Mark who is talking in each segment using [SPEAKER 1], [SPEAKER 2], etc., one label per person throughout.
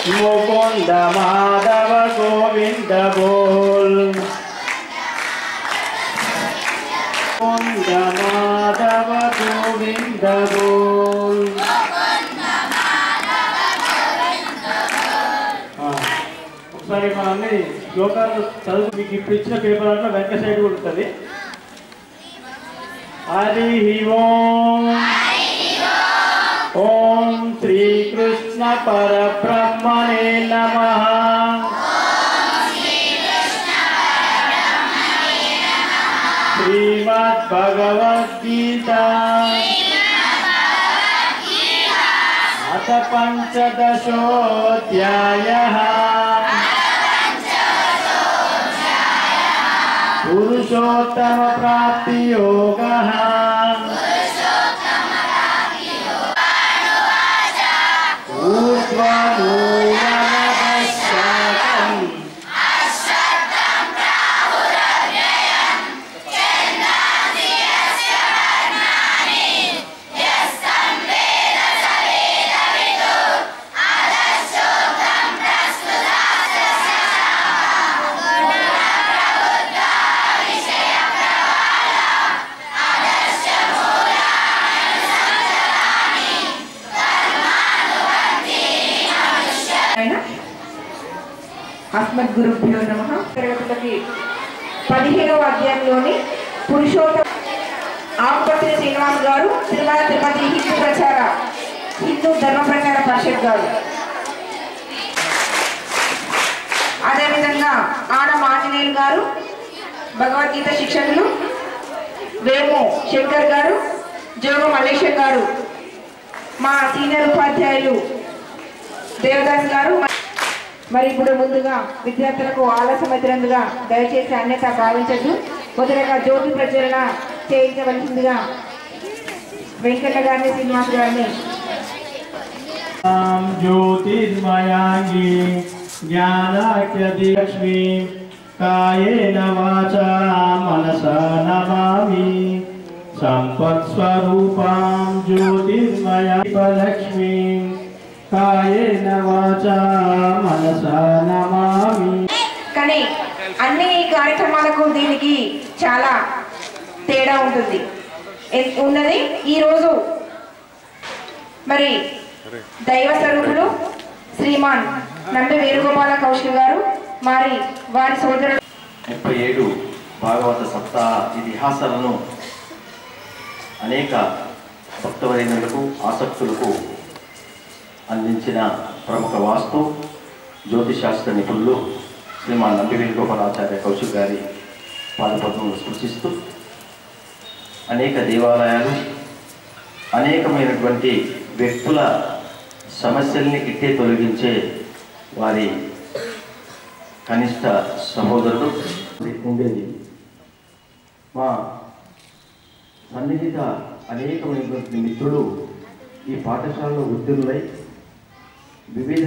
[SPEAKER 1] मुकुंद माधव गोविंद बोल मुकुंद माधव गोविंद बोल ఆ, ఒకసారి మా అన్ని శ్లోకాలు చదువు మీకు ఇప్పుడు ఇచ్చిన పేపర్ అంటే వెనక సైడ్ కూడా ఉంటుంది హరి ఓం ఓం శ్రీకృష్ణ పరబ్రహ్మణే నమ శ్రీమద్ భగవద్గీత అథ పంచదశోధ్యాయ పురుషోత్తమ ప్రాప్తి యోగ ఊర్ధ్వమూలమదశాకం
[SPEAKER 2] ఆయన అస్మద్ గురుభ్యో నమ తరగతులకి పదిహేనవ అధ్యాయంలోని పురుషోత్తమ ఆకుపత్రి శ్రీనివాస్ గారు తిరుమల తిరుపతి హిందూ ప్రచార హిందూ ధర్మ ప్రచార పరిషత్ గారు అదేవిధంగా ఆనం ఆంజనేయులు గారు భగవద్గీత శిక్షకులు వేము శంకర్ గారు జోగ మల్లేశ్వర్ గారు మా సీనియర్ ఉపాధ్యాయులు దేవదాస్ గారు మరి ఇప్పుడు ముందుగా విద్యార్థులకు ఆలస్యమైనందుగా దయచేసి అన్యత భావించద్దు మొదటగా జ్యోతి ప్రచురణ చేయించవలసిందిగా వెంకన్న గారిని శ్రీనివాస్ గారిని
[SPEAKER 1] ం జ్యోతిర్మయాంగి జ్ఞానాఖ్యలక్ష్మి కాయేన వాచా మనసా నమామి సంపత్స్వరూపాం జ్యోతిర్మయలక్ష్మి కాయేన వాచా మనసా నమామి
[SPEAKER 2] కానీ అన్ని కార్యక్రమాలకు దీనికి చాలా తేడా ఉంటుంది ఎ- ఉన్నది ఈరోజు మరి దైవ స్వరూపులు శ్రీమాన్ నంబి వేణుగోపాల కౌశిక్ గారు మరి వారి సోదరుడు
[SPEAKER 3] ముప్పై ఏడు భాగవత సప్తాహ ఇతిహాసాలను అనేక భక్తవరేణులకు ఆసక్తులకు అందించిన ప్రముఖ వాస్తు జ్యోతిశాస్త్ర నిపుణులు శ్రీమాన్ నంబివేలు గోపాలాచార్య కౌశిక్ గారి పాదపద్మను సూచిస్తూ అనేక దేవాలయాలు అనేకమైనటువంటి వ్యక్తుల సమస్యల్ని ఇట్టే తొలగించే వారి కనిష్ట సహోదరుడు ఉండేది మా సన్నిహిత అనేకమైనటువంటి మిత్రులు ఈ పాఠశాలలో ఉత్తీర్ణులై వివిధ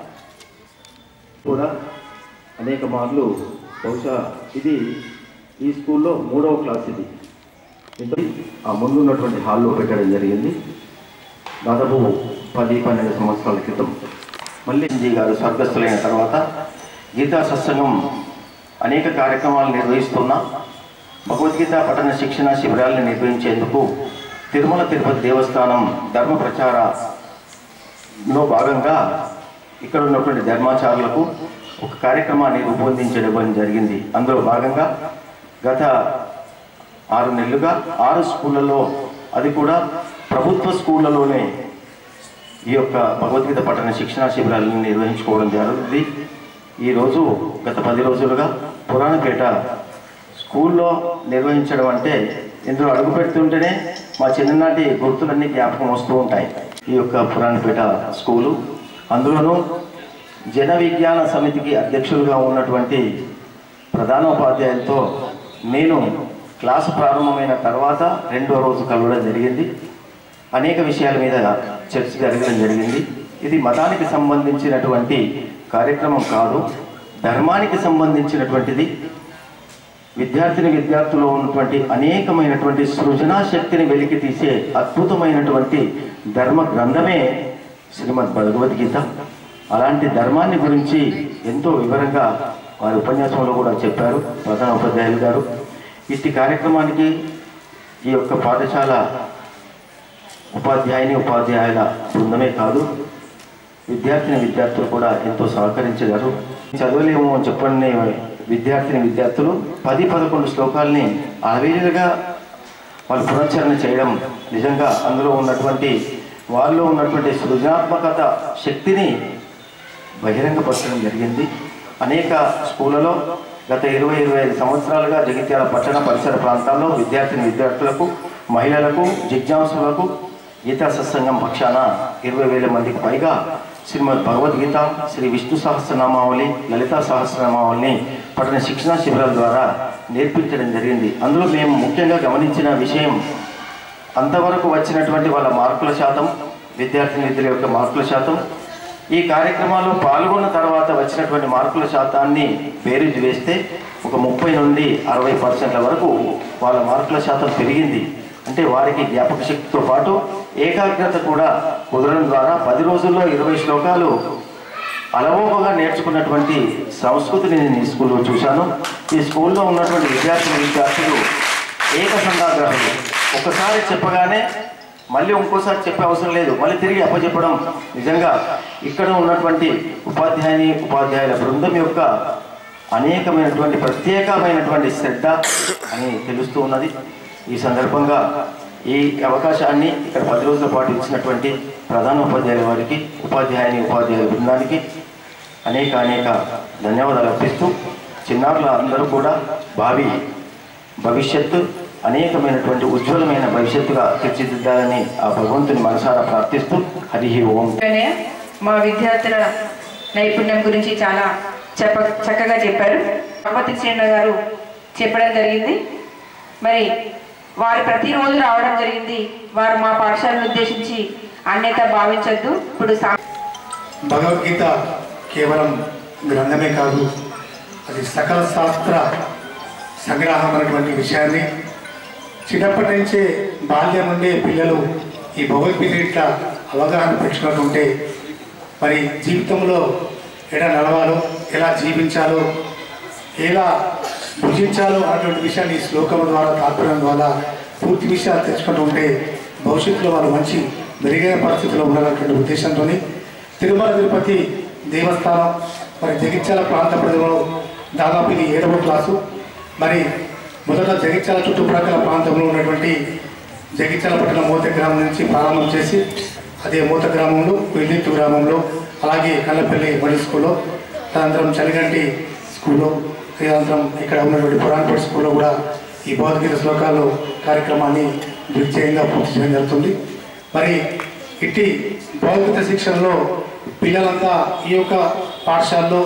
[SPEAKER 3] కూడా అనేక మార్లు బహుశా ఇది ఈ స్కూల్లో మూడవ క్లాస్ ఇది ఇంత ఆ ముందు ఉన్నటువంటి హాల్లో పెట్టడం జరిగింది దాదాపు పది పన్నెండు సంవత్సరాల క్రితం మళ్ళీ జీ గారు స్వర్గస్థులైన తర్వాత గీతా సత్సంగం అనేక కార్యక్రమాలు నిర్వహిస్తున్నా భగవద్గీత పఠన శిక్షణ శిబిరాలను నిర్వహించేందుకు తిరుమల తిరుపతి దేవస్థానం ధర్మ ప్రచారలో భాగంగా ఇక్కడ ఉన్నటువంటి ధర్మాచారులకు ఒక కార్యక్రమాన్ని రూపొందించడం జరిగింది అందులో భాగంగా గత ఆరు నెలలుగా ఆరు స్కూళ్ళలో అది కూడా ప్రభుత్వ స్కూళ్ళలోనే ఈ యొక్క భగవద్గీత పఠన శిక్షణ శిబిరాలను నిర్వహించుకోవడం జరుగుతుంది ఈరోజు గత పది రోజులుగా పురాణపేట స్కూల్లో నిర్వహించడం అంటే ఇందులో అడుగు పెడుతుంటేనే మా చిన్ననాటి గుర్తులన్నీ జ్ఞాపకం వస్తూ ఉంటాయి ఈ యొక్క పురాణపేట స్కూలు అందులోనూ జన విజ్ఞాన సమితికి అధ్యక్షులుగా ఉన్నటువంటి ప్రధానోపాధ్యాయులతో నేను క్లాసు ప్రారంభమైన తర్వాత రెండో రోజు కలవడం జరిగింది అనేక విషయాల మీద చర్చ జరగడం జరిగింది ఇది మతానికి సంబంధించినటువంటి కార్యక్రమం కాదు ధర్మానికి సంబంధించినటువంటిది విద్యార్థిని విద్యార్థుల్లో ఉన్నటువంటి అనేకమైనటువంటి సృజనా శక్తిని వెలికి తీసే అద్భుతమైనటువంటి ధర్మ గ్రంథమే శ్రీమద్ భగవద్గీత అలాంటి ధర్మాన్ని గురించి ఎంతో వివరంగా వారి ఉపన్యాసంలో కూడా చెప్పారు ప్రధాన ఉపాధ్యాయులు గారు ఇట్టి కార్యక్రమానికి ఈ యొక్క పాఠశాల ఉపాధ్యాయుని ఉపాధ్యాయుల బృందమే కాదు విద్యార్థిని విద్యార్థులు కూడా ఎంతో సహకరించారు చదవలేము అని చెప్పని విద్యార్థిని విద్యార్థులు పది పదకొండు శ్లోకాల్ని అలవేలుగా వాళ్ళు పునశ్చరణ చేయడం నిజంగా అందులో ఉన్నటువంటి వాళ్ళలో ఉన్నటువంటి సృజనాత్మకత శక్తిని బహిరంగపరచడం జరిగింది అనేక స్కూళ్ళలో గత ఇరవై ఇరవై ఐదు సంవత్సరాలుగా జగిత్యాల పట్టణ పరిసర ప్రాంతాల్లో విద్యార్థిని విద్యార్థులకు మహిళలకు జిజ్ఞాసులకు గీతా సత్సంగం పక్షాన ఇరవై వేల మందికి పైగా శ్రీమద్ భగవద్గీత శ్రీ విష్ణు సహస్రనామావళి లలితా సహస్రనామావళిని పట్టణ శిక్షణా శిబిరాల ద్వారా నేర్పించడం జరిగింది అందులో మేము ముఖ్యంగా గమనించిన విషయం అంతవరకు వచ్చినటువంటి వాళ్ళ మార్కుల శాతం విద్యార్థిని విద్యుల యొక్క మార్కుల శాతం ఈ కార్యక్రమాల్లో పాల్గొన్న తర్వాత వచ్చినటువంటి మార్కుల శాతాన్ని బేరీజు వేస్తే ఒక ముప్పై నుండి అరవై పర్సెంట్ల వరకు వాళ్ళ మార్కుల శాతం పెరిగింది అంటే వారికి జ్ఞాపక శక్తితో పాటు ఏకాగ్రత కూడా కుదరడం ద్వారా పది రోజుల్లో ఇరవై శ్లోకాలు అలవోకగా నేర్చుకున్నటువంటి సంస్కృతిని నేను ఈ స్కూల్లో చూశాను ఈ స్కూల్లో ఉన్నటువంటి విద్యార్థులు విద్యార్థులు ఏకసంధాగ్రహులు ఒకసారి చెప్పగానే మళ్ళీ ఇంకోసారి చెప్పే అవసరం లేదు మళ్ళీ తిరిగి అప్పచెప్పడం నిజంగా ఇక్కడ ఉన్నటువంటి ఉపాధ్యాయుని ఉపాధ్యాయుల బృందం యొక్క అనేకమైనటువంటి ప్రత్యేకమైనటువంటి శ్రద్ధ అని తెలుస్తూ ఉన్నది ఈ సందర్భంగా ఈ అవకాశాన్ని ఇక్కడ పది రోజుల పాటు ఇచ్చినటువంటి ప్రధాన ఉపాధ్యాయుల వారికి ఉపాధ్యాయుని ఉపాధ్యాయుల బృందానికి అనేక అనేక ధన్యవాదాలు అర్పిస్తూ చిన్నారుల అందరూ కూడా భావి భవిష్యత్తు అనేకమైనటువంటి ఉజ్వలమైన భవిష్యత్తుగా తీర్చిదిద్దాలని ఆ భగవంతుని మనసారా ప్రార్థిస్తూ హరి ఓం
[SPEAKER 2] వెంటనే మా విద్యార్థుల నైపుణ్యం గురించి చాలా చెప్ప చక్కగా చెప్పారు భగవతి శ్రీణ గారు చెప్పడం జరిగింది మరి వారు ప్రతిరోజు రావడం జరిగింది వారు మా పాఠశాలను ఉద్దేశించి అన్యత భావించొద్దు ఇప్పుడు సా-
[SPEAKER 4] భగవద్గీత కేవలం గ్రంథమే కాదు అది సకల శాస్త్ర సంగ్రహం అనేటువంటి విషయాన్ని చిన్నప్పటి నుంచే బాల్యం నుండే పిల్లలు ఈ భగవద్గీత ఇట్లా అవగాహన పెంచుకుంటుంటే మరి జీవితంలో ఎలా నడవాలో ఎలా జీవించాలో ఎలా భుజించాలో అటువంటి విషయాన్ని ఈ శ్లోకం ద్వారా తాత్పర్యం ద్వారా పూర్తి విషయాలు తెచ్చుకుంటూ ఉంటే భవిష్యత్తులో వాళ్ళు మంచి మెరుగైన పరిస్థితిలో ఉండాలన్నటువంటి ఉద్దేశంతో తిరుమల తిరుపతి దేవస్థానం మరి జగిత్యాల ప్రాంత ప్రజలలో దాదాపు ఇది ఏడవ క్లాసు మరి మొదట జగిత్యాల చుట్టుప్రక్కల ప్రాంతంలో ఉన్నటువంటి జగిత్యాల పట్టణ మూత గ్రామం నుంచి ప్రారంభం చేసి అదే మూత గ్రామంలో వెల్లిత్తు గ్రామంలో అలాగే కల్లపల్లి మడి స్కూల్లో తదనంతరం చలిగంటి స్కూల్లో తదనంతరం ఇక్కడ ఉన్నటువంటి పురాణపేట స్కూల్లో కూడా ఈ భగవద్గీత శ్లోకాలు కార్యక్రమాన్ని దిగ్విజయంగా పూర్తి చేయడం జరుగుతుంది మరి ఇట్టి భౌతిక శిక్షణలో పిల్లలంతా ఈ యొక్క పాఠశాలలో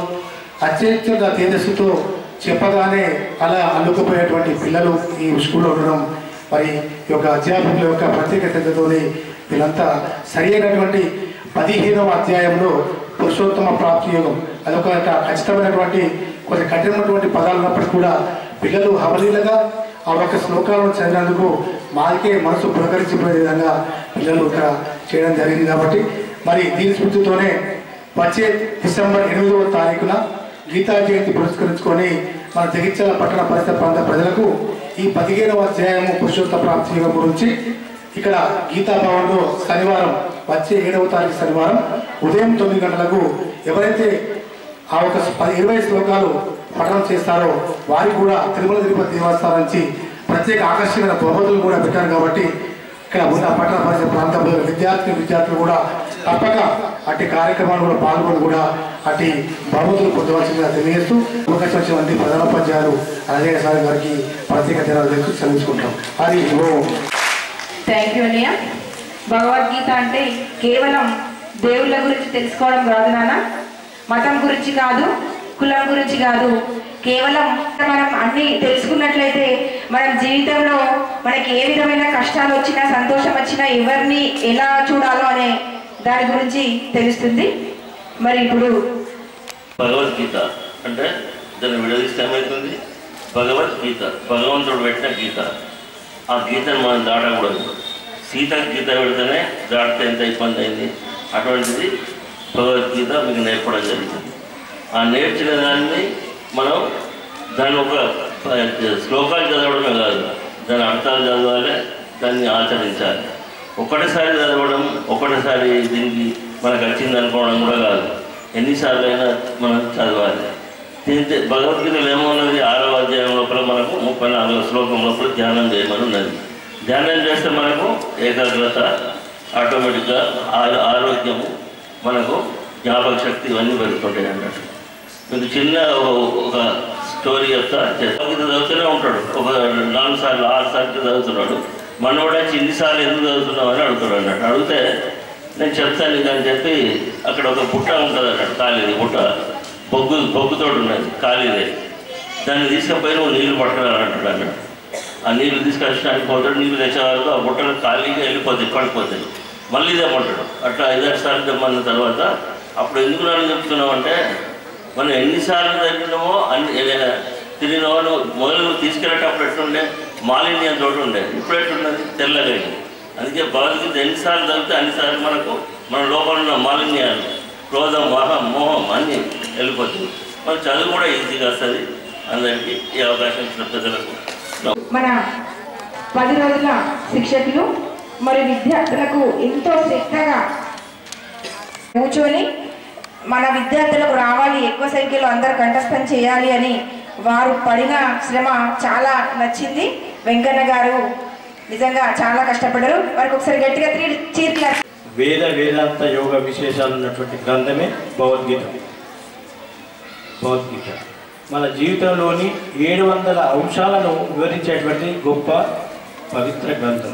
[SPEAKER 4] అత్యంత తేజస్సుతో చెప్పగానే అలా అల్లుకుపోయేటువంటి పిల్లలు ఈ స్కూల్లో ఉండడం మరి ఈ యొక్క అధ్యాపకుల యొక్క ప్రత్యేకతతోని వీళ్ళంతా సరి అయినటువంటి పదిహేనవ అధ్యాయంలో పురుషోత్తమ ప్రాప్తి యోగం అదొక ఖచ్చితమైనటువంటి కొన్ని కఠినమైనటువంటి పదాలు ఉన్నప్పటికీ కూడా పిల్లలు హవలీలుగా ఆ ఒక్క శ్లోకాలను చదివినందుకు మాకే మనసు పురకరించిపోయే విధంగా పిల్లలు ఇక్కడ చేయడం జరిగింది కాబట్టి మరి దీని స్ఫూర్తితోనే వచ్చే డిసెంబర్ ఎనిమిదవ తారీఖున గీతా జయంతి పురస్కరించుకొని మన జగిత్యాల పట్టణ పరిసర ప్రాంత ప్రజలకు ఈ పదిహేనవ అధ్యాయము పురుషోత్త ప్రాప్తి యోగం గురించి ఇక్కడ గీతా భవన్లో శనివారం వచ్చే ఏడవ తారీఖు శనివారం ఉదయం తొమ్మిది గంటలకు ఎవరైతే ఆ ఒక పది ఇరవై శ్లోకాలు పఠనం చేస్తారో వారికి కూడా తిరుమల తిరుపతి దేవస్థానం నుంచి ప్రత్యేక ఆకర్షణమైన బహుమతులు కూడా పెట్టారు కాబట్టి ఇక్కడ ఉన్న పట్టణ పరిసర ప్రాంతంలో విద్యార్థి విద్యార్థులు కూడా తప్పక అట్టి కార్యక్రమాలు కూడా పాల్గొని కూడా అట్టి బహుమతులు పొందవలసిందిగా తెలియజేస్తూ అవకాశం వచ్చినటువంటి ప్రధానోపాధ్యాయులు రాజయ్య సార్ గారికి ప్రత్యేక ధన్యవాదాలు చెల్లించుకుంటాం అది ఓం
[SPEAKER 2] థ్యాంక్ యూ అన్నయ్య భగవద్గీత అంటే కేవలం దేవుళ్ళ గురించి తెలుసుకోవడం కాదు నాన్న మతం గురించి కాదు కులం గురించి కాదు కేవలం మనం అన్ని తెలుసుకున్నట్లయితే మనం జీవితంలో మనకి ఏ విధమైన కష్టాలు వచ్చినా సంతోషం వచ్చినా ఎవరిని ఎలా చూడాలో అనే దాని గురించి తెలుస్తుంది మరి ఇప్పుడు
[SPEAKER 5] భగవద్గీత అంటే దాన్ని విడదీస్తే ఏమవుతుంది భగవద్గీత భగవంతుడు పెట్టిన గీత ఆ గీతను మనం దాటకూడదు సీత గీత పెడితేనే దాటితే ఎంత ఇబ్బంది అయింది అటువంటిది భగవద్గీత మీకు నేర్పడం జరిగింది ఆ నేర్చిన దాన్ని మనం దాని ఒక శ్లోకాలు చదవడమే కాదు దాని అర్థాలు చదవాలి దాన్ని ఆచరించాలి ఒకటిసారి చదవడం ఒకటిసారి దీనికి మనకు వచ్చింది అనుకోవడం కూడా కాదు ఎన్నిసార్లు అయినా మనం చదవాలి దీంతో భగవద్గీతలో ఏమన్నది ఆరవ అధ్యాయం లోపల మనకు ముప్పై నాలుగో శ్లోకం లోపల ధ్యానం చేయమని ఉన్నది ధ్యానం చేస్తే మనకు ఏకాగ్రత ఆటోమేటిక్గా ఆ- ఆరోగ్యము మనకు జ్ఞాపక శక్తి ఇవన్నీ పెరుగుతుంటాయి అన్నట్టు మీకు చిన్న ఒక- ఒక స్టోరీ చెప్తా భగవద్గీత చదువుతూనే ఉంటాడు ఒక నాలుగు సార్లు ఆరు సార్లు చదువుతున్నాడు మనోడు వచ్చి ఇన్నిసార్లు ఎందుకు చదువుతున్నావు అని అడుగుతాడు అన్నట్టు అడిగితే నేను చెప్తాను నీకు అని చెప్పి అక్కడ ఒక బుట్ట ఉంటుంది అన్నట్టు ఖాళీది బుట్ట బొగ్గు బొగ్గుతోటి ఉన్నది ఖాళీదే దాన్ని తీసుకుపోయి నువ్వు నీళ్లు పట్టుకురా అంటాడు అన్నట్టు ఆ నీళ్లు తీసుకొచ్చడానికి పోతాడు నీళ్లు తెచ్చే వరకు ఆ బుట్టలు ఖాళీగా వెళ్ళిపోతాయి పడిపోతాయి మళ్ళీ తెమ్మంటాడు అట్లా ఐదారు సార్లు తెమ్మన్న తర్వాత అప్పుడు ఎందుకు నన్ను చెప్తున్నావు అంటే మనం ఎన్నిసార్లు తగ్గినామో అన్ని ఏ- తిరిగినామో నువ్వు మొదలు నువ్వు తీసుకెళ్ళేటప్పుడు ఎట్లుండే మాలిన్యం తోటి ఉండే ఇప్పుడు ఎట్లున్నది తెల్లగా అయింది. అందుకే భగవద్గీత ఎన్నిసార్లు తగ్గితే అన్నిసార్లు మనకు మన లోపల ఉన్న మాలిన్యాలు క్రోధం మోహం మోహం అన్నీ వెళ్ళిపోతుంది మన చదువు కూడా ఈజీగా వస్తుంది అందరికీ ఈ అవకాశం ఇచ్చిన ప్రజలకు
[SPEAKER 2] మన పది రోజుల శిక్షకులు మరి విద్యార్థులకు ఎంతో శ్రద్ధగా కూర్చొని మన విద్యార్థులకు రావాలి ఎక్కువ సంఖ్యలో అందరు కంఠస్థం చేయాలి అని వారు పడిన శ్రమ చాలా నచ్చింది వెంకన్న గారు నిజంగా చాలా కష్టపడ్డారు వారికి ఒకసారి గట్టిగా త్రీ చీర్ల
[SPEAKER 1] వేద వేదాంత యోగ విశేషాలు ఉన్నటువంటి గ్రంథమే భగవద్గీత భగవద్గీత మన జీవితంలోని ఏడు వందల అంశాలను వివరించేటువంటి గొప్ప పవిత్ర గ్రంథం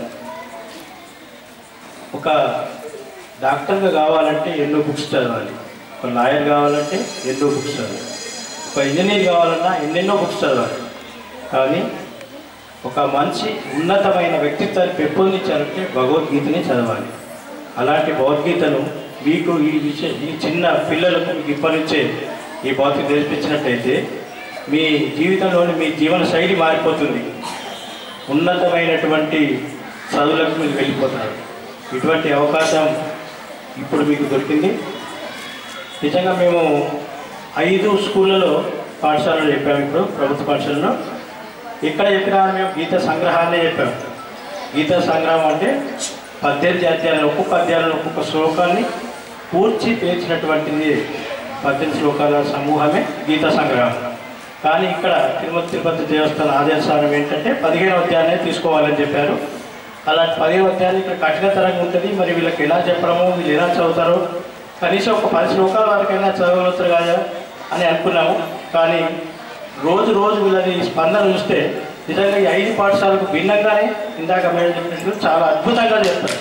[SPEAKER 1] ఒక డాక్టర్గా కావాలంటే ఎన్నో బుక్స్ చదవాలి ఒక లాయర్ కావాలంటే ఎన్నో బుక్స్ చదవాలి ఒక ఇంజనీర్ కావాలన్నా ఎన్నెన్నో బుక్స్ చదవాలి కానీ ఒక మనిషి ఉన్నతమైన వ్యక్తిత్వాన్ని పెంపొందించాలంటే భగవద్గీతని చదవాలి అలాంటి భగవద్గీతను మీకు ఈ విషయ ఈ చిన్న పిల్లలకు మీకు ఇప్పటి నుంచే ఈ భౌతిక నేర్పించినట్టయితే మీ జీవితంలోని మీ జీవన శైలి మారిపోతుంది ఉన్నతమైనటువంటి చదువులకు మీరు వెళ్ళిపోతారు ఇటువంటి అవకాశం ఇప్పుడు మీకు దొరికింది నిజంగా మేము ఐదు స్కూళ్ళలో పాఠశాలలో చెప్పాము ఇప్పుడు ప్రభుత్వ పాఠశాలలో ఇక్కడ చెప్పినా మేము గీత సంగ్రహాన్ని చెప్పాము గీత సంగ్రహం అంటే పద్దెనిమిది అధ్యాయాలు ఒక్కొక్క అధ్యాయంలో ఒక్కొక్క శ్లోకాన్ని పూర్చి పేర్చినటువంటిది పద్దెనిమిది శ్లోకాల సమూహమే గీత సంగ్రహం కానీ ఇక్కడ తిరుమల తిరుపతి దేవస్థాన ఆదేశానం ఏంటంటే పదిహేను అధ్యాయాన్ని తీసుకోవాలని చెప్పారు అలాంటి పదిహేను అధ్యాయాలు ఇక్కడ కఠినతరంగా ఉంటుంది మరి వీళ్ళకి ఎలా చెప్పడమో వీళ్ళు ఎలా చదువుతారో కనీసం ఒక పది శ్లోకాల వరకైనా చదవగలుగుతారు కదా అని అనుకున్నాము కానీ రోజు రోజు వీళ్ళని స్పందన చూస్తే నిజంగా ఈ ఐదు పాఠశాలకు భిన్నంగానే ఇందాక మేము చెప్పినట్లు చాలా అద్భుతంగా చేస్తారు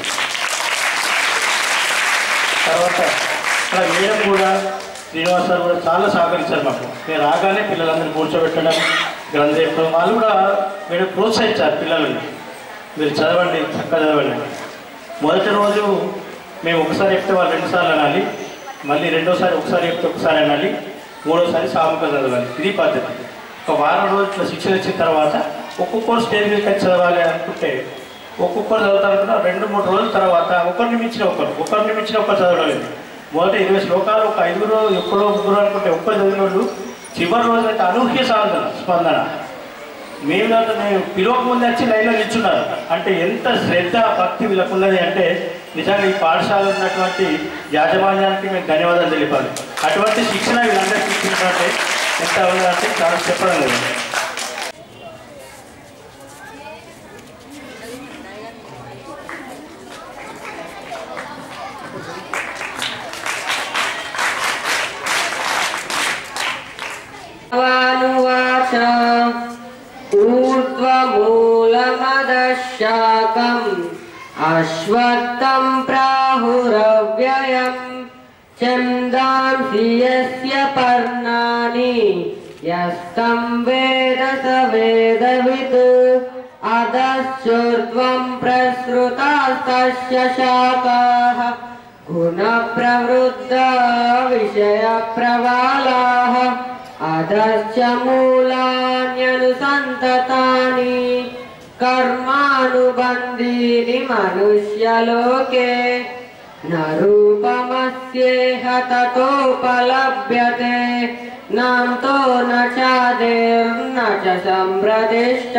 [SPEAKER 1] తర్వాత ఇక్కడ మేడం కూడా శ్రీనివాస్ సార్ కూడా చాలా సహకరించారు మాకు నేను రాగానే పిల్లలందరూ కూర్చోబెట్టడం గ్రంథం చెప్పడం వాళ్ళు కూడా మీరు ప్రోత్సహించారు పిల్లలని మీరు చదవండి చక్కగా చదవండి మొదటి రోజు మేము ఒకసారి చెప్తే వాళ్ళు రెండుసార్లు అనాలి మళ్ళీ రెండోసారి ఒకసారి చెప్తే ఒకసారి అనాలి మూడోసారి సాముగా చదవాలి ఇది పద్ధతి ఒక వారం రోజుల శిక్షణ ఇచ్చిన తర్వాత ఒక్కొక్కరు స్టేజ్ మీద వచ్చి చదవాలి అనుకుంటే ఒక్కొక్కరు చదువుతారనుకున్నా రెండు మూడు రోజుల తర్వాత ఒకరిని మించిన ఒకరు ఒకరిని మించిన ఒకరు చదవడం లేదు మొదట ఇరవై శ్లోకాలు ఒక ఐదుగురు ఎప్పుడో ముగ్గురు అనుకుంటే ఒక్కరు చదివిన వాళ్ళు చివరి రోజు అయితే అనూహ్య సాధన స్పందన మేము దాంట్లో మేము పిలువక ముందు వచ్చి లైన్లో నిల్చున్నారు అంటే ఎంత శ్రద్ధ భక్తి వీళ్ళకు ఉన్నది అంటే నిజంగా ఈ పాఠశాల ఉన్నటువంటి యాజమాన్యానికి మేము ధన్యవాదాలు తెలిపాలి అటువంటి శిక్షణ వీళ్ళందరికీ ఇచ్చినట్టే ఎంత ఉన్నదంటే చాలా చెప్పడం లేదు
[SPEAKER 6] भगवानुवाच ऊर्ध्वमूलमदशाकम् अश्वत्थं प्राहुरव्ययम् चन्दांसि यस्य पर्णानि यस्तं वेद स वेदवित् अधश्चोर्ध्वं प्रसृतास्तस्य शाखाः गुणप्रवृद्धा विषयप्रवालाः अधश्च मूलान्यनुसन्ततानि कर्मानुबन्धीनि मनुष्यलोके न रूपमस्येह ततोपलभ्यते नान्तो न चादिर्न च सम्प्रदिष्ट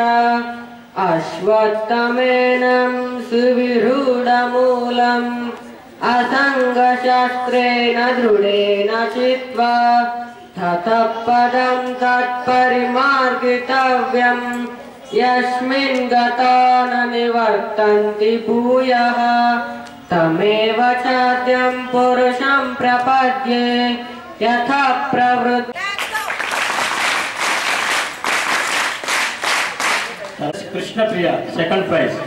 [SPEAKER 6] अश्वत्थमेनं सुविरूढमूलम् असङ्गशस्त्रेण दृढेन चित्वा ततः पदं तत्परिमार्गितव्यम् यस्मिन् गता न निवर्तन्ति भूयः तमेव चाद्यं पुरुषं प्रपद्ये यथा प्रवृत्ति
[SPEAKER 1] కృష్ణప్రియ సెకండ్ ప్రైజ్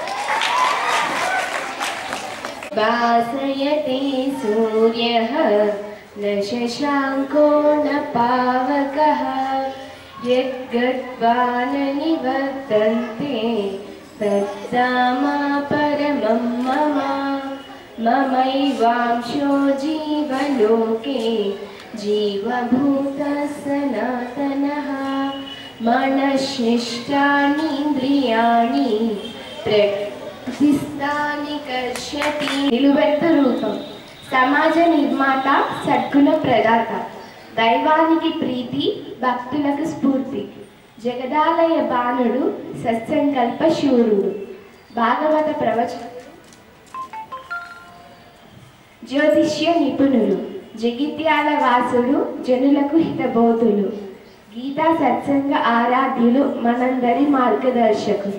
[SPEAKER 7] भासयते सूर्यः न शशाङ्को न पावकः यद्गत्वा न निवर्तन्ते तत्सामा परमं मम ममैवांशो जीवलोके जीवभूतः सनातनः मनःशिष्टानीन्द्रियाणि ప్రతిష్టాని కర్షతి నిలువెత్తు రూపం సమాజ నిర్మాత సద్గుణ ప్రదాత దైవానికి ప్రీతి భక్తులకు స్ఫూర్తి జగదాలయ బాణుడు సత్సంకల్ప శూరుడు భాగవత ప్రవచ జ్యోతిష్య నిపుణులు జగిత్యాల వాసుడు జనులకు హితబోధులు గీతా సత్సంగ ఆరాధ్యులు మనందరి మార్గదర్శకులు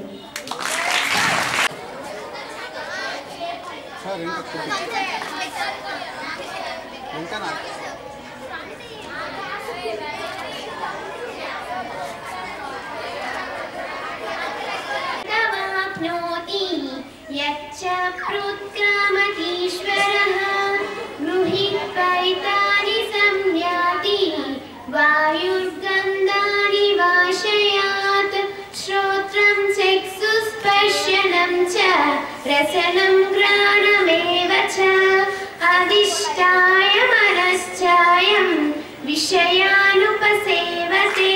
[SPEAKER 8] वाप्नोति यच्च प्रोत्क्रामतीश्वरः गृहीत्वैतानि संयाति वायुर्गन्धानि वाशयात् श्रोत्रं चक्षुस्पर्शनं च रसनं घ्राणमेव च अधिष्ठाय मनश्चायं विषयानुपसेवते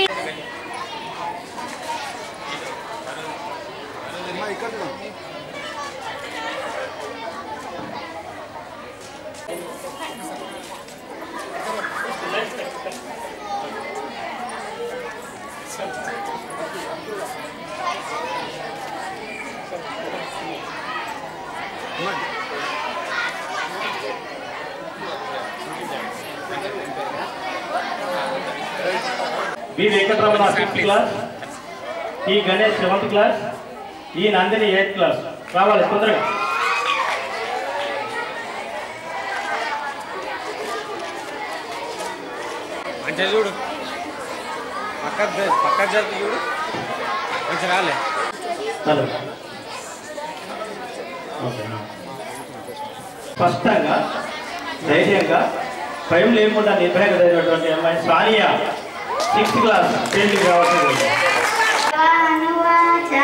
[SPEAKER 1] బి వెంకటరమణ ఫిఫ్త్ క్లాస్ ఈ గణేష్ సెవెంత్ క్లాస్ ఈ నందిని ఎయిత్ క్లాస్ రావాలి తొందరగా
[SPEAKER 9] అంటే చూడు పక్క పక్క జరిపి చూడు కొంచెం రాలే
[SPEAKER 1] హలో ఓకే స్పష్టంగా ధైర్యంగా భయం లేకుండా నిర్భయంగా చదివినటువంటి అమ్మాయి సానియా సిక్స్త్ క్లాస్ పెళ్లికి రావాల్సింది
[SPEAKER 8] అనువాచ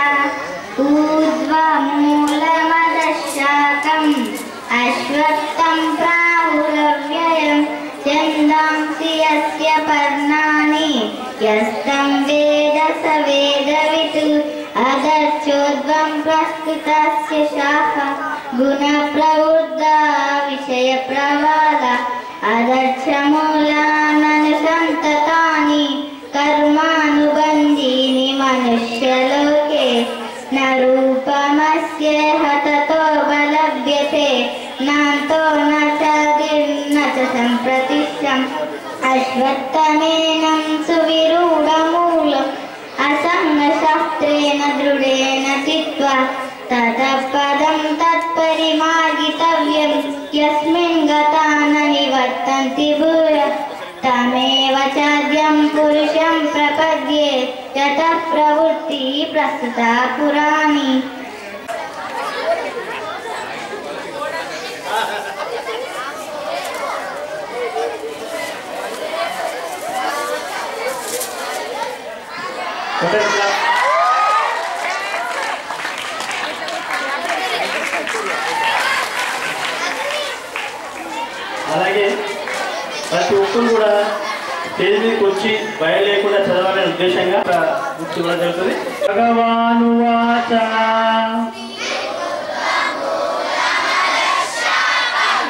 [SPEAKER 8] ఊర్ధ్వమూలమదశాకम् అశ్వత్థం ప్రాహురవ్యయం చందాంసి యస్య పర్ణాని యస్తం వేద స వేదవితు అదర్చోద్వం ప్రస్తుతస్య శాఖ గుణ ప్రవృద్ధా విషయ ప్రవాద అదర్చమూలానను సంతతాని कर्मानुबन्धीनि मनुष्यलोके न रूपमस्येह ततोपलभ्यते नान्तो न चादिर्न च सम्प्रतिष्ठम् अश्वत्थमेनं सुविरूढमूलम् असङ्गशास्त्रेण दृढेन चित्वा ततः पदं तत्परिमार्गितव्यं यस्मिन् गता न निवर्तन्ति भूय तमेव चाद्यं पुरुषं प्रपद्ये यतः प्रवृत्तिः प्रस्तुता पुराणी
[SPEAKER 1] సెకండ్ క్లాస్ అలాగే ప్రతి ఒక్కరు కూడా స్టేజ్ మీదకి వచ్చి భయం లేకుండా చదవాలనే ఉద్దేశంగా ఒక బుక్ ఇవ్వడం జరుగుతుంది భగవాను వాచ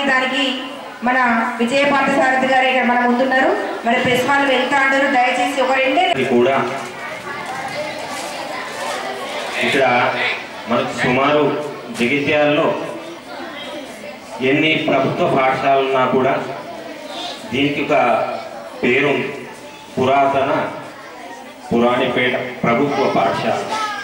[SPEAKER 2] దానికి మన విజయ పార్థసారథి గారు ఇక్కడ మన ముందున్నారు మరి ప్రెస్ వాళ్ళు వెళ్తా అంటారు దయచేసి ఒక రెండే
[SPEAKER 10] ఇది కూడా ఇక్కడ మనకు సుమారు జగిత్యాలలో ఎన్ని ప్రభుత్వ పాఠశాలలు ఉన్నా కూడా దీనికి ఒక పేరు ఉంది. పురాతన పురాణిపేట ప్రభుత్వ పాఠశాల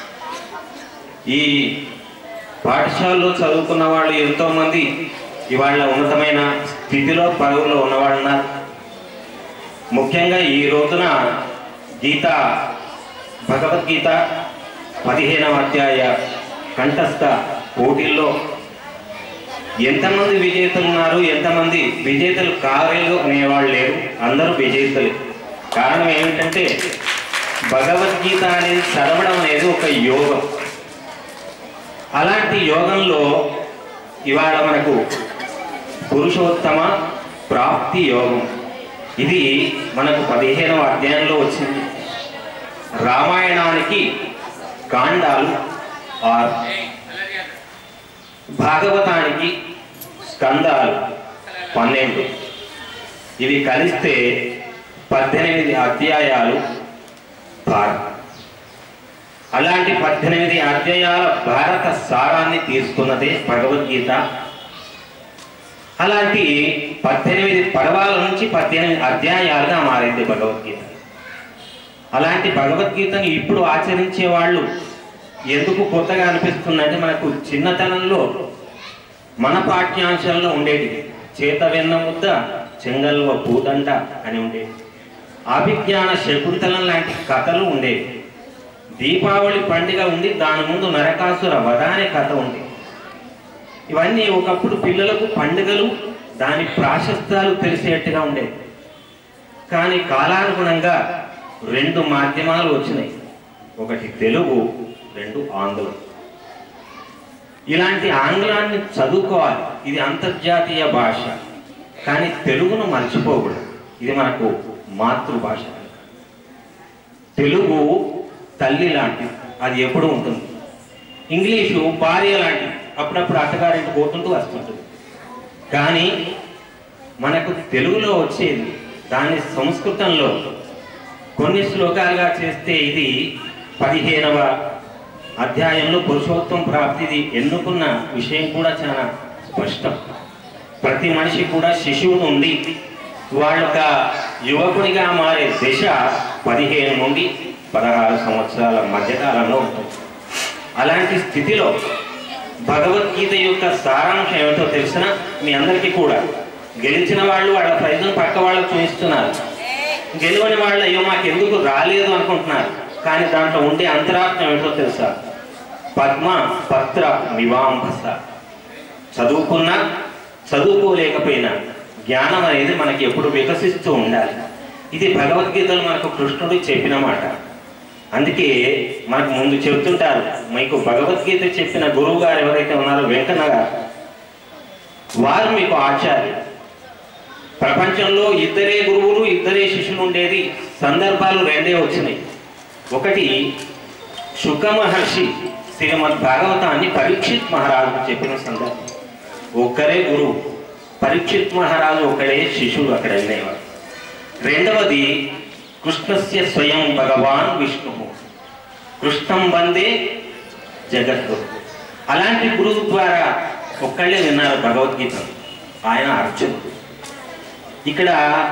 [SPEAKER 10] ఈ పాఠశాలలో చదువుకున్న వాళ్ళు ఎంతోమంది ఇవాళ ఉన్నతమైన స్థితిలో పదవుల్లో ఉన్నవాళ్ళు ఉన్నారు ముఖ్యంగా ఈ రోజున గీత భగవద్గీత పదిహేనవ అధ్యాయ కంఠస్థ పోటీల్లో ఎంతమంది విజేతలు ఉన్నారు ఎంతమంది విజేతలు కారేలు అనేవాళ్ళు లేరు అందరూ విజేతలే కారణం ఏమిటంటే భగవద్గీత అనేది చదవడం అనేది ఒక యోగం అలాంటి యోగంలో ఇవాళ మనకు పురుషోత్తమ ప్రాప్తి యోగం ఇది మనకు పదిహేనవ అధ్యాయంలో వచ్చింది రామాయణానికి కాండాలు ఆరు భాగవతానికి స్కందాలు పన్నెండు ఇవి కలిస్తే పద్దెనిమిది అధ్యాయాలు భారత్ అలాంటి పద్దెనిమిది అధ్యాయాల భారత సారాన్ని తీసుకున్నదే భగవద్గీత అలాంటి పద్దెనిమిది పర్వాల నుంచి పద్దెనిమిది అధ్యాయాలుగా మారింది భగవద్గీత అలాంటి భగవద్గీతను ఇప్పుడు ఆచరించే వాళ్ళు ఎందుకు కొత్తగా అనిపిస్తుందంటే మనకు చిన్నతనంలో మన పాఠ్యాంశాల్లో ఉండేది చేత వెన్న ముద్ద చెంగల్వ పూదండ అని ఉండేది అభిజ్ఞాన శకుంతలం లాంటి కథలు ఉండేవి దీపావళి పండుగ ఉంది దాని ముందు నరకాసుర వధ అనే కథ ఉంది ఇవన్నీ ఒకప్పుడు పిల్లలకు పండుగలు దాని ప్రాశస్త్యాలు తెలిసేట్టుగా ఉండేవి కానీ కాలానుగుణంగా రెండు మాధ్యమాలు వచ్చినాయి ఒకటి తెలుగు రెండు ఆంగ్లం ఇలాంటి ఆంగ్లాన్ని చదువుకోవాలి ఇది అంతర్జాతీయ భాష కానీ తెలుగును మర్చిపోకూడదు ఇది మనకు మాతృభాష తెలుగు తల్లి లాంటిది అది ఎప్పుడు ఉంటుంది ఇంగ్లీషు భార్య లాంటిది అప్పుడప్పుడు అత్తగారింటి పోతుంటూ వస్తుంటుంది కానీ మనకు తెలుగులో వచ్చేది దాన్ని సంస్కృతంలో కొన్ని శ్లోకాలుగా చేస్తే ఇది పదిహేనవ అధ్యాయంలో పురుషోత్తం ప్రాప్తిది ఎన్నుకున్న విషయం కూడా చాలా స్పష్టం ప్రతి మనిషి కూడా శిశువు నుండి వాళ్ళొక యువకుడిగా మారే దశ పదిహేను నుండి పదహారు సంవత్సరాల మధ్యకాలంలో ఉంటుంది అలాంటి స్థితిలో భగవద్గీత యొక్క సారాంశం ఏమిటో తెలిసిన మీ అందరికీ కూడా గెలిచిన వాళ్ళు వాళ్ళ ప్రయత్నం పక్క వాళ్ళకు చూపిస్తున్నారు గెలవని వాళ్ళు అయ్యో మాకు ఎందుకు రాలేదు అనుకుంటున్నారు కానీ దాంట్లో ఉండే అంతరాత్మ ఏమిటో తెలుసా పద్మ పత్ర మివాంభస చదువుకున్నా చదువుకోలేకపోయినా జ్ఞానం అనేది మనకి ఎప్పుడు వికసిస్తూ ఉండాలి ఇది భగవద్గీతలో మనకు కృష్ణుడు చెప్పిన మాట అందుకే మనకు ముందు చెప్తుంటారు మీకు భగవద్గీత చెప్పిన గురువు గారు ఎవరైతే ఉన్నారో వెంకన్న గారు వారు మీకు ఆచార్యులు ప్రపంచంలో ఇద్దరే గురువులు ఇద్దరే శిష్యులు ఉండేది సందర్భాలు రెండే వచ్చినాయి ఒకటి శుక మహర్షి శ్రీమద్ భాగవతాన్ని పరీక్షిత్ మహారాజుకు చెప్పిన సందర్భం ఒక్కరే గురువు పరీక్షిత్ మహారాజు ఒకడే శిష్యుడు అక్కడ వెళ్ళేవాడు రెండవది కృష్ణస్య స్వయం భగవాన్ విష్ణు కృష్ణం వందే జగద్గురు అలాంటి గురువు ద్వారా ఒక్కళ్ళే విన్నారు భగవద్గీత ఆయన అర్జునుడు ఇక్కడ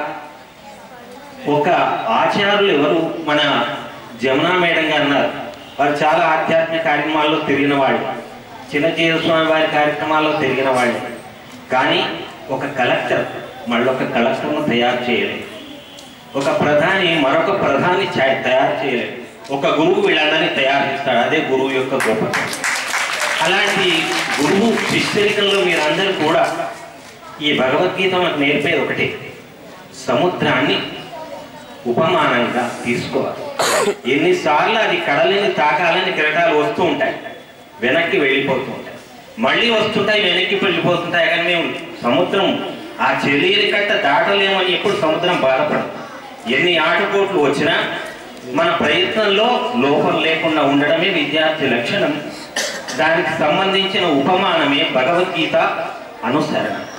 [SPEAKER 10] ఒక ఆచార్యులు ఎవరు మన జమునా మేడం గారు అన్నారు వారు చాలా ఆధ్యాత్మిక కార్యక్రమాల్లో తిరిగిన వాళ్ళు చిన్నజీవ స్వామి వారి కార్యక్రమాల్లో తిరిగిన వాళ్ళు కానీ ఒక కలెక్టర్ మళ్ళీ ఒక కలెక్టర్ను తయారు చేయలేదు ఒక ప్రధాని మరొక ప్రధాని చా- తయారు చేయలేదు ఒక గురువు వీళ్ళందరినీ తయారు చేస్తాడు అదే గురువు యొక్క గొప్పతనం అలాంటి గురువు శిష్యరికంలో మీరందరూ కూడా ఈ భగవద్గీత మనకు నేర్పేది ఒకటే సముద్రాన్ని ఉపమానంగా తీసుకోవాలి ఎన్నిసార్లు అది కడలిని తాకాలని కిరటాలు వస్తూ ఉంటాయి వెనక్కి వెళ్ళిపోతూ ఉంటాయి మళ్ళీ వస్తుంటాయి వెనక్కి వెళ్ళిపోతుంటాయి కానీ మేము సముద్రం ఆ చెల్లియలి కట్ట దాటలేమని ఎప్పుడు సముద్రం బాధపడదు ఎన్ని ఆటపోట్లు వచ్చినా మన ప్రయత్నంలో లోపం లేకుండా ఉండడమే విద్యార్థి లక్షణం దానికి సంబంధించిన ఉపమానమే భగవద్గీత అనుసరణ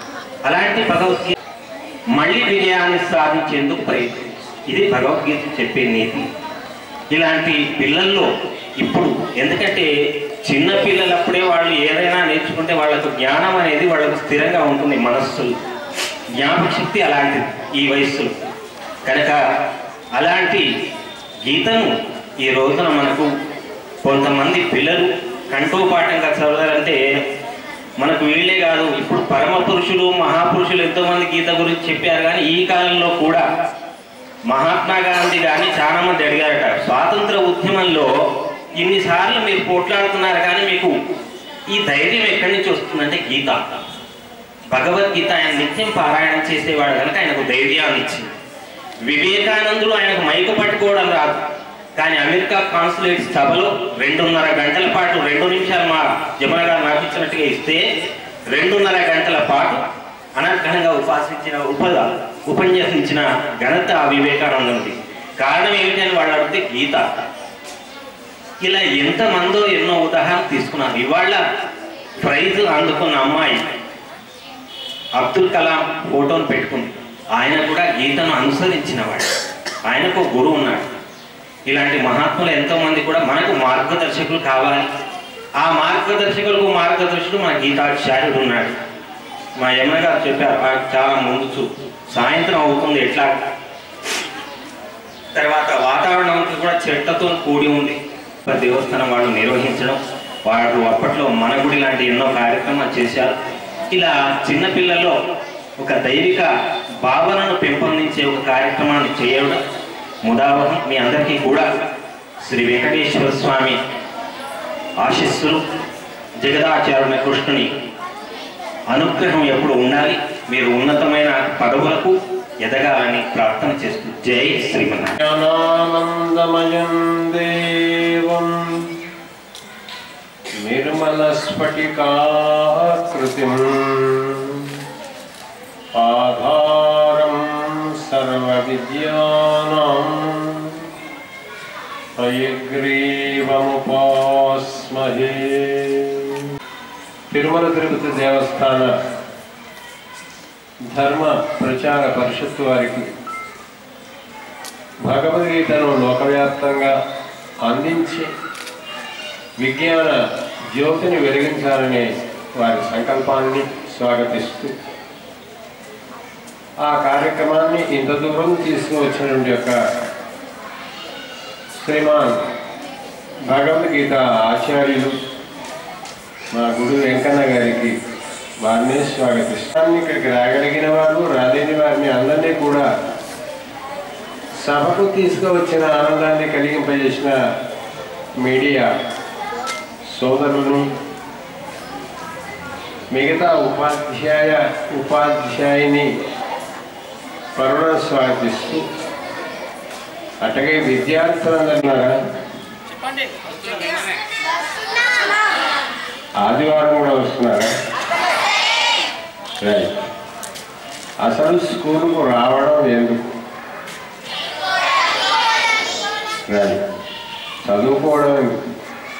[SPEAKER 10] అలాంటి భగవద్గీత మళ్ళీ విజయాన్ని సాధించేందుకు ప్రయత్నం ఇది భగవద్గీత చెప్పే నీతి ఇలాంటి పిల్లల్లో ఇప్పుడు ఎందుకంటే చిన్న పిల్లలప్పుడే వాళ్ళు ఏదైనా నేర్చుకుంటే వాళ్ళకు జ్ఞానం అనేది వాళ్ళకు స్థిరంగా ఉంటుంది మనస్సులు జ్ఞాపక శక్తి అలాంటిది ఈ వయస్సులో కనుక అలాంటి గీతను ఈ రోజున మనకు కొంతమంది పిల్లలు కంఠోపాఠంగా చదవాలంటే మనకు వీళ్ళే కాదు ఇప్పుడు పరమ పురుషులు మహాపురుషులు ఎంతోమంది గీత గురించి చెప్పారు కానీ ఈ కాలంలో కూడా మహాత్మా గాంధీ కానీ చాలా మంది అడిగారట స్వాతంత్ర ఉద్యమంలో ఇన్నిసార్లు మీరు పోట్లాడుతున్నారు కానీ మీకు ఈ ధైర్యం ఎక్కడి నుంచి వస్తుందంటే గీత భగవద్గీత ఆయన నిత్యం పారాయణం చేసేవాడు కనుక ఆయనకు ధైర్యాన్ని ఇచ్చింది వివేకానందుడు ఆయనకు మైకు పట్టుకోవడం రాదు కానీ అమెరికా కాన్సులేట్ సభలో రెండున్నర గంటల పాటు రెండు నిమిషాలు మా జమున గారు నాకు ఇచ్చినట్టుగా ఇస్తే రెండున్నర గంటల పాటు అనర్ఘంగా ఉపాసించిన ఉప ఉపన్యసించిన ఘనత ఆ వివేకానందుంది కారణం ఏమిటని వాళ్ళు అడిగితే గీత ఇలా ఎంతమందో ఎన్నో ఉదాహరణలు తీసుకున్నాను ఇవాళ ప్రైజ్ అందుకున్న అమ్మాయి అబ్దుల్ కలాం ఫోటోను పెట్టుకుంది ఆయన కూడా గీతను అనుసరించినవాడు ఆయనకు ఒక గురువు ఉన్నాడు ఇలాంటి మహాత్ములు ఎంతో మంది కూడా మనకు మార్గదర్శకులు కావాలి ఆ మార్గదర్శకులకు మార్గదర్శకుడు మన గీతాచార్యుడు ఉన్నాడు మా యమున గారు చెప్పారు "ఆ చాలా ముందు చూ- సాయంత్రం అవుతుంది ఎట్లా తర్వాత వాతావరణం అంతా కూడా చెట్లతో కూడి ఉంది ఒక దేవస్థానం వాళ్ళు నిర్వహించడం వాళ్ళు అప్పట్లో మన గుడి లాంటి ఎన్నో కార్యక్రమాలు చేశారు ఇలా చిన్నపిల్లల్లో ఒక దైవిక భావనను పెంపొందించే ఒక కార్యక్రమాన్ని చేయడం ముదావహం మీ అందరికీ కూడా శ్రీ వెంకటేశ్వర స్వామి ఆశీస్సులు జగదాచార్య కృష్ణుని అనుగ్రహం ఎప్పుడు ఉండాలి మీరు ఉన్నతమైన పదవులకు ఎదగాలని ప్రార్థన చేస్తూ జై శ్రీమన్నారాయణ
[SPEAKER 11] జ్ఞానానందమయం దేవం నిర్మలస్ఫటికాకృతిం ఆధారం సర్వవిద్యానాం హయగ్రీవముపాస్మహే తిరుమల తిరుపతి దేవస్థాన ధర్మ ప్రచార పరిషత్తు వారికి భగవద్గీతను లోకవ్యాప్తంగా అందించి విజ్ఞాన జ్యోతిని వెలిగించాలనే వారి సంకల్పాన్ని స్వాగతిస్తూ ఆ కార్యక్రమాన్ని ఇంత దూరం తీసుకువచ్చినటువంటి యొక్క శ్రీమాన్ భగవద్గీత ఆచార్యులు మా గురు వెంకన్న గారికి వారిని స్వాగతిస్తాను ఇక్కడికి రాగలిగిన వారు రాలేని వారిని అందరినీ కూడా సభకు తీసుకువచ్చిన ఆనందాన్ని కలిగింపజేసిన మీడియా సోదరులు మిగతా ఉపాధ్యాయ ఉపాధ్యాయుని కరుణ స్వాగతిస్తూ అట్లాగే విద్యార్థులందరూ ఆదివారం కూడా వస్తున్నారా రైట్ అసలు స్కూలుకు రావడం ఎందుకు రైట్ చదువుకోవడం ఎందుకు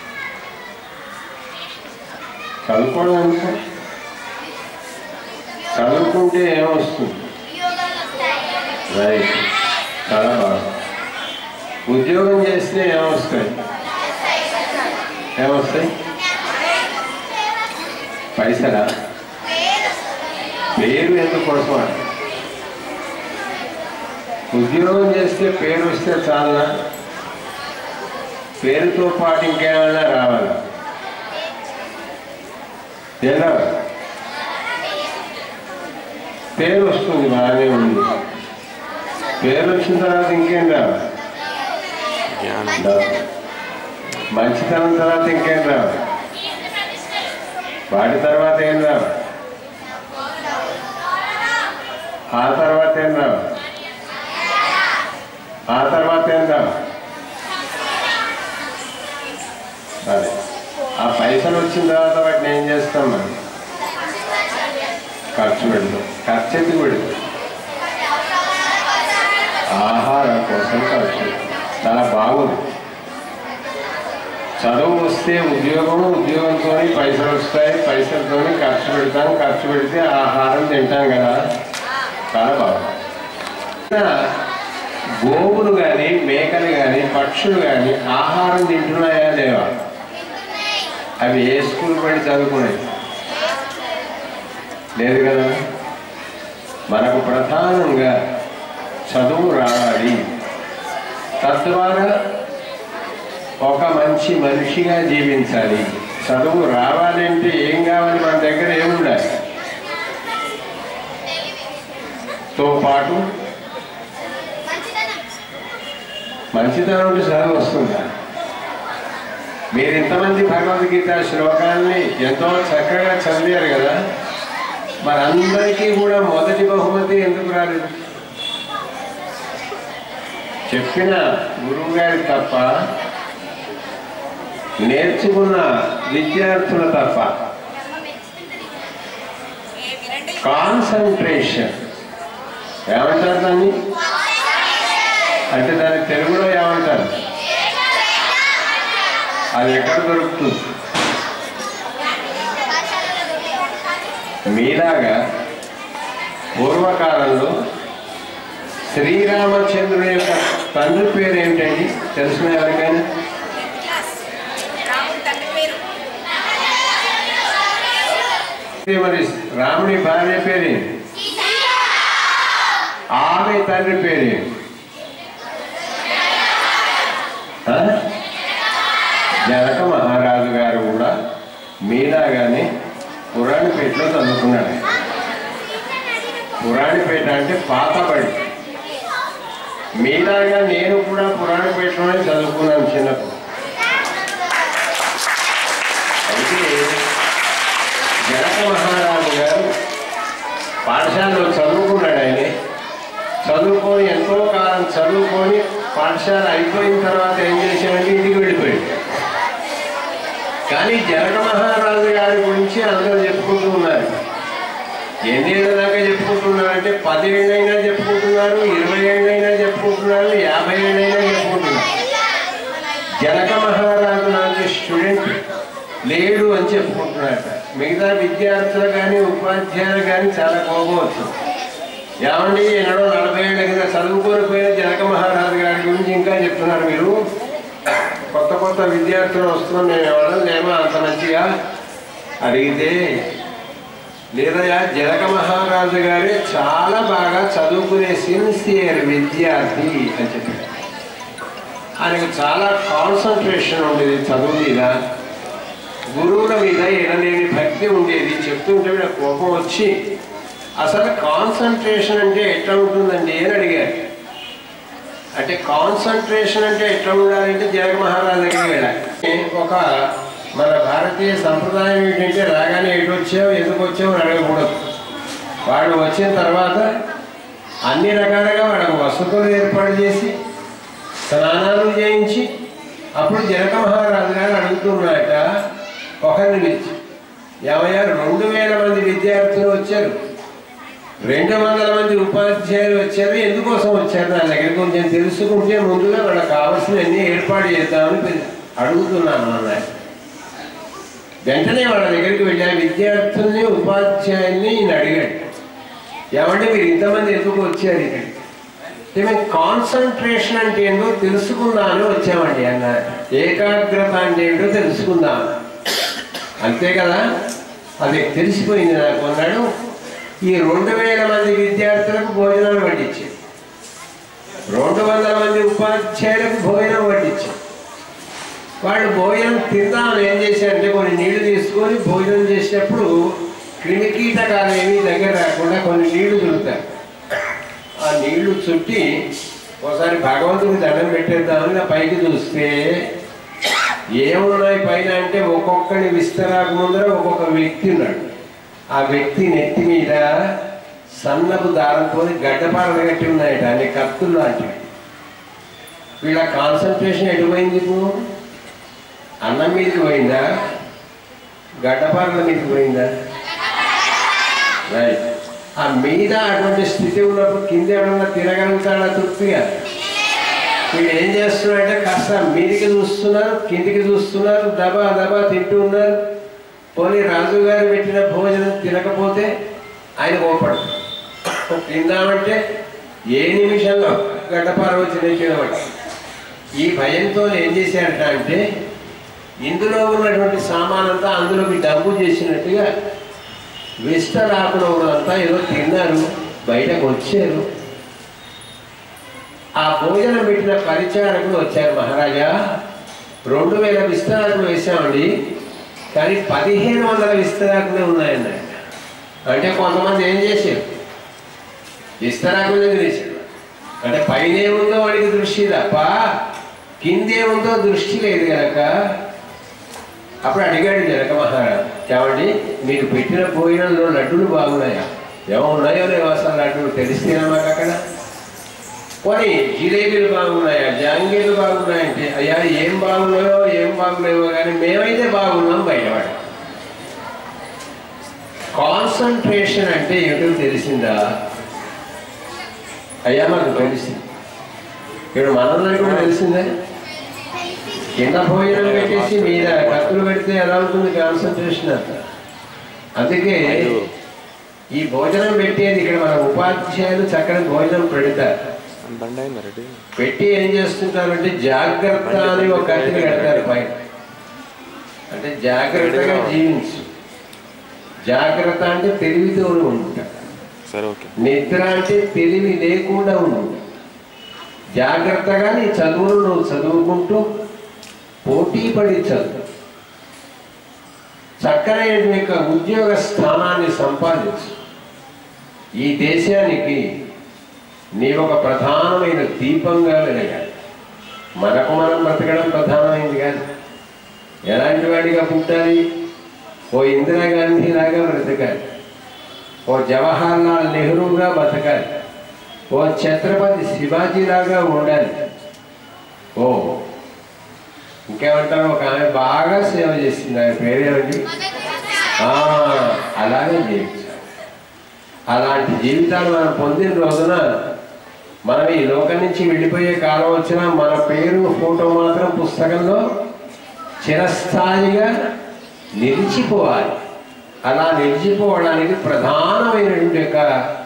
[SPEAKER 11] చదువుకోవడం ఎందుకు చదువుకుంటే ఏమొస్తుంది రైట్ చాలా బాగా ఉద్యోగం చేస్తే ఏమొస్తాయి ఏమొస్తాయి పైసలా పేరు ఎందుకోసం అంటే ఉద్యోగం చేస్తే పేరు వస్తే చాలా పేరుతో పాటు ఇంకేమైనా రావాలా ఎలా పేరు వస్తుంది బాగానే ఉంది పేరు వచ్చిన తర్వాత ఇంకేం రావాలి డబ్బు. మంచితనం తర్వాత ఇంకేం రావాలి వాటి తర్వాత ఏం రావాలి ఆ తర్వాత ఏం రావాలి ఆ తర్వాత ఏం రావాలి సరే ఆ పైసలు వచ్చిన తర్వాత వాటిని ఏం చేస్తాం మనం ఖర్చు పెడతాం ఖర్చు ఎందుకు పెడతాం ఆహారం కోసం ఖర్చు పెడతాం. చాలా బాగుంది చదువు వస్తే ఉద్యోగం ఉద్యోగంతో పైసలు వస్తాయి పైసలతో ఖర్చు పెడతాం ఖర్చు పెడితే ఆహారం తింటాం కదా చాలా బాగుంది ఇంకా గోవులు కానీ మేకలు కానీ పక్షులు కానీ ఆహారం తింటున్నాయా లేవా అవి ఏ స్కూల్ పడి చదువుకునేది లేదు కదా మనకు ప్రధానంగా చదువు రావాలి తద్వారా ఒక మంచి మనిషిగా జీవించాలి చదువు రావాలంటే ఏం కావాలి మన దగ్గర ఏముండాలి తో పాటు మంచితనం ఉంటే చదువు వస్తుందా మీరు ఇంతమంది భగవద్గీత శ్లోకాల్ని ఎంతో చక్కగా చదివారు కదా మనందరికీ కూడా మొదటి బహుమతి ఎందుకు రాలేదు చెప్పిన గురువు గారి తప్ప నేర్చుకున్న విద్యార్థులు తప్ప కాన్సన్ట్రేషన్ ఏమంటారు దాన్ని అంటే దాని తెలుగులో ఏమంటారు అది ఎక్కడ దొరుకుతుంది మీలాగా పూర్వకాలంలో శ్రీరామచంద్రుని యొక్క తండ్రి పేరు ఏమిటండి తెలిసిన ఎవరికైనా మరి రాముని భార్య పేరేంటి ఆమె తండ్రి పేరేంటి ఆ? జనక మహారాజు గారు కూడా మీలాగానే పురాణిపేటలో చదువుకున్నాడు ఆయన. పురాణిపేట అంటే పాతబడి మీలాగా నేను కూడా పురాణిపేటలోనే చదువుకున్నాను చిన్నప్పుడు అయితే జనక మహారాజు గారు పాఠశాలలో చదువుకున్నాడు ఆయన చదువుకొని ఎంతో కాలం చదువుకొని పాఠశాల అయిపోయిన తర్వాత ఏం చేశాడంటే ఇంటికి వెళ్ళిపోయాడు కానీ జనక మహారాజు గారి గురించి అందరూ చెప్పుకుంటూ ఉన్నారు ఎన్నేళ్ళ దాకా చెప్పుకుంటున్నారంటే పది ఏళ్ళైనా చెప్పుకుంటున్నారు ఇరవై ఏళ్ళైనా చెప్పుకుంటున్నారు యాభై ఏళ్ళైనా చెప్పుకుంటున్నారు జనక మహారాజు లాంటి స్టూడెంట్ లేడు అని చెప్పుకుంటున్నారట మిగతా విద్యార్థులు కానీ ఉపాధ్యాయులు కానీ చాలా కోపం వచ్చింది ఏమండి ఎన్నడో నలభై ఏళ్ళ కింద చదువుకొని పోయిన జనక మహారాజు గారి గురించి ఇంకా చెప్తున్నారు మీరు కొత్త కొత్త విద్యార్థులు వస్తున్నాం మేము ఎవరం లేమో అంత మంచిగా అడిగితే లేదయ్యా జనక మహారాజు గారే చాలా బాగా చదువుకునే సిన్సియర్ విద్యార్థి అని చెప్పారు ఆయనకు చాలా కాన్సన్ట్రేషన్ ఉండేది చదువు మీద గురువుల మీద ఎనలేని భక్తి ఉండేది చెప్తుంటే వీళ్ళ కోపం వచ్చి అసలు కాన్సన్ట్రేషన్ అంటే ఎట్లా ఉంటుందండి అని అడిగారు అంటే కాన్సన్ట్రేషన్ అంటే ఎట్లా ఉండాలంటే జనక మహారాజు దగ్గరికి వెళ్ళాలి ఒక మన భారతీయ సంప్రదాయం ఏంటంటే రాగానే ఎటు వచ్చావు ఎందుకు వచ్చావు అని అడగకూడదు వాడు వచ్చిన తర్వాత అన్ని రకాలుగా వాళ్ళకు వసతులు ఏర్పాటు చేసి స్నానాలు చేయించి అప్పుడు జనక మహారాజు గారు అడుగుతున్నాయట ఒకరిని పిలిచి ఏమయ్యా రెండు వేల మంది విద్యార్థులు వచ్చారు రెండు వందల మంది ఉపాధ్యాయులు వచ్చారు ఎందుకోసం వచ్చారు నా దగ్గర కొంచెం తెలుసుకుంటే ముందుగా వాళ్ళకి కావాల్సినవన్నీ ఏర్పాటు చేద్దామని పిలి- అడుగుతున్నాను అన్నాడు వెంటనే వాళ్ళ దగ్గరికి వెళ్ళా విద్యార్థుల్ని ఉపాధ్యాయుల్ని ఈయన అడిగాడు ఏమంటే మీరు ఇంతమంది ఎందుకు వచ్చారు ఇక్కడికి అంటే మేము కాన్సన్ట్రేషన్ అంటే ఏంటో తెలుసుకుందామని వచ్చామండి అన్నారు ఏకాగ్రత అంటే ఏంటో తెలుసుకుందాం అంతే కదా అది తెలిసిపోయింది నాకు అన్నాడు ఈ రెండు వేల మంది విద్యార్థులకు భోజనాలు వడ్డించాడు రెండు వందల మంది ఉపాధ్యాయులకు భోజనం వడ్డించాడు వాళ్ళు భోజనం తిందామని ఏం చేశారంటే కొన్ని నీళ్లు తీసుకొని భోజనం చేసేటప్పుడు క్రిమికీటకాలు ఏమీ దగ్గర రాకుండా కొన్ని నీళ్లు చుడతారు ఆ నీళ్లు చుట్టి ఒకసారి భగవంతుడికి దండం పెట్టేద్దామని నా పైకి చూస్తే ఏమున్నాయి పైన అంటే ఒక్కొక్కని విస్తరాకు ముందర ఒక్కొక్క వ్యక్తి ఉన్నాడు ఆ వ్యక్తి నెత్తి మీద సన్నపు దారంతో గడ్డపారలు కట్టి ఉన్నాయట అన్ని కత్తులు లాంటివి వీళ్ళ కాన్సన్ట్రేషన్ ఎటుపోయింది ఇప్పుడు అన్నం మీదకి పోయిందా గడ్డపారల మీదకి పోయిందా రైట్ ఆ మీద అటువంటి స్థితి ఉన్నప్పుడు కింద ఎవడన్నా తినగలుగుతాడా తృప్తిగా వీడు ఏం చేస్తున్నారంటే కాస్త మీదికి చూస్తున్నారు కిందికి చూస్తున్నారు దబా దబా తింటూ ఉన్నారు పోనీ రాజు గారు పెట్టిన భోజనం తినకపోతే ఆయన కోపడు తిందామంటే ఏ నిమిషంలో గడ్డపార వచ్చి నిలిచినవాడు ఈ భయంతో ఏం చేశారట అంటే ఇందులో ఉన్నటువంటి సామానంతా అందులోకి డబ్బు చేసినట్టుగా విస్తరాకులంతా ఏదో తిన్నారు బయటకు వచ్చారు ఆ భోజనం పెట్టిన పరిచారకులు వచ్చారు మహారాజా రెండు వేల విస్తరాకులు వేసామండి కానీ పదిహేను వందల విస్తరాకులే ఉన్నాయండి ఆయన. అంటే కొంతమంది ఏం చేశారు విస్తరాకుల దగ్గర వేశారు అంటే పైన ఏముందో వాడికి దృష్టి తప్ప కిందేముందో దృష్టి లేదు కనుక అప్పుడు అడిగాడు జనక మహారాజు ఏమండి మీరు పెట్టిన భోజనంలో లడ్డులు బాగున్నాయా ఏమో ఉన్నాయో లేవో అసలు లడ్డులు తెలిస్తేనా మాకు అక్కడ పోనీ జిలేబీలు బాగున్నాయా జాంగీలు బాగున్నాయంటే అయ్యా ఏం బాగున్నాయో ఏం బాగున్నాయో కానీ మేమైతే బాగున్నాం బయటపడ కాన్సన్ట్రేషన్ అంటే ఏమిటో తెలిసిందా అయ్యా మాకు తెలిసింది ఇప్పుడు మనందరికీ కూడా తెలిసిందే కింద భోజనం పెట్టేసి మీద కత్తులు పెడితే ఎలా ఉంటుంది కాన్సన్ట్రేషన్ అంత అందుకే ఈ భోజనం పెట్టేది ఇక్కడ మన ఉపాధ్యాయులు చక్కని భోజనం పెడతారు పెట్టి ఏం చేస్తుంటారంటే జాగ్రత్త అని ఒక కత్తిని కడతారు పైన అంటే జాగ్రత్తగా జీవించు జాగ్రత్త అంటే తెలివితో ఉంటా నిద్ర అంటే తెలివి లేకుండా ఉండు జాగ్రత్తగా నీ చదువును నువ్వు చదువుకుంటూ పోటీ పడి చదువు చక్కనైన యొక్క ఉద్యోగ స్థానాన్ని సంపాదించు ఈ దేశానికి నీ ఒక ప్రధానమైన దీపంగా వెలగాలి మనకు మనం బ్రతకడం ప్రధానమైంది కాదు ఎలాంటి వాడిగా పుట్టాలి ఓ ఇందిరాగాంధీ లాగా బ్రతకాలి ఓ జవహర్ లాల్ నెహ్రూగా బతకాలి ఓ ఛత్రపతి శివాజీలాగా ఉండాలి ఓ ఇంకేమంటారు ఒక ఆమె బాగా సేవ చేసింది ఆమె పేరేమిటి ఆ, అలాగే జీవించాలి అలాంటి జీవితాలు మనం పొందిన రోజున మనం ఈ లోకం నుంచి వెళ్ళిపోయే కాలం వచ్చినా మన పేరు ఫోటో మాత్రం పుస్తకంలో చిరస్థాయిగా నిలిచిపోవాలి అలా నిలిచిపోవడానికి ప్రధానమైనటువంటి యొక్క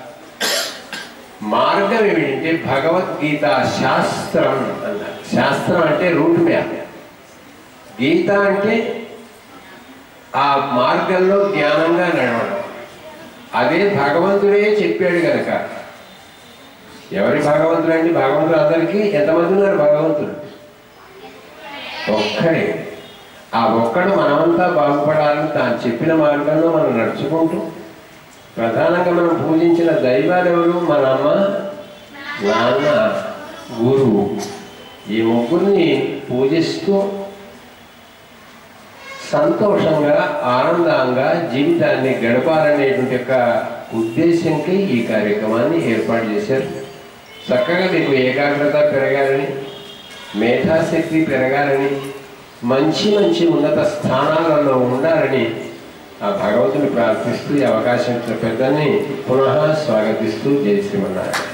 [SPEAKER 11] మార్గం ఏమిటంటే భగవద్గీత శాస్త్రం అన్నారు శాస్త్రం అంటే రూట్ మ్యాప్ గీత అంటే ఆ మార్గంలో జ్ఞానంగా నడవడం అదే భగవంతుడే చెప్పాడు కనుక ఎవరి భగవంతుడు అండి భగవంతుడు అందరికీ ఎంతమంది ఉన్నారు భగవంతుడు ఒక్కడే ఆ ఒక్కడు మనమంతా బాగుపడాలని తాను చెప్పిన మార్గంలో మనం నడుచుకుంటూ ప్రధానంగా మనం పూజించిన దైవాలు ఎవరు మన అమ్మ నాన్న గురువు ఈ ముగ్గురిని పూజిస్తూ సంతోషంగా ఆనందంగా జీవితాన్ని గడపాలనేటువంటి యొక్క ఉద్దేశంకి ఈ కార్యక్రమాన్ని ఏర్పాటు చేశారు చక్కగా మీకు ఏకాగ్రత పెరగాలని మేధాశక్తి పెరగాలని మంచి మంచి ఉన్నత స్థానాలలో ఉండాలని ఆ భగవంతుని ప్రార్థిస్తూ ఈ అవకాశం ఇచ్చిన పెద్దల్ని పునః స్వాగతిస్తూ జై శ్రీమన్నారాయణ